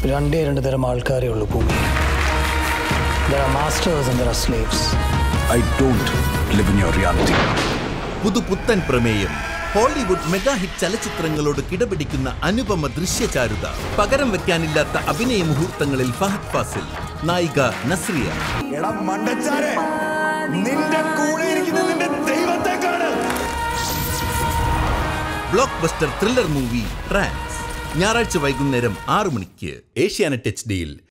രണ്ടേ രണ്ട് തരം ആൾക്കാരേ ഉള്ളൂ ഭൂമി there are masters and there are slaves I don't live in your reality. പുതുപുത്തൻ പ്രമേയം ഹോളിവുഡ് മെഗാ ഹിറ്റ് ചലച്ചിത്രങ്ങളോട് കിടപിടിക്കുന്ന അനുപമ ദൃശ്യചാരുത പകരം വെക്കാനില്ലാത്ത അഭിനയ മുഹൂർത്തങ്ങളിൽ ഫഹദ് ഫാസിൽ നായിക നസ്രിയ എടാ മണ്ടച്ചാരെ നിന്റെ കൂടെ ഇരിക്കുന്ന നിന്റെ ദൈവത്തെ കാണ് blockbuster thriller movie Trance ഞായറാഴ്ച വൈകുന്നേരം ആറു മണിക്ക് ഏഷ്യാനെറ്റ് എച്ച് ഡിയിൽ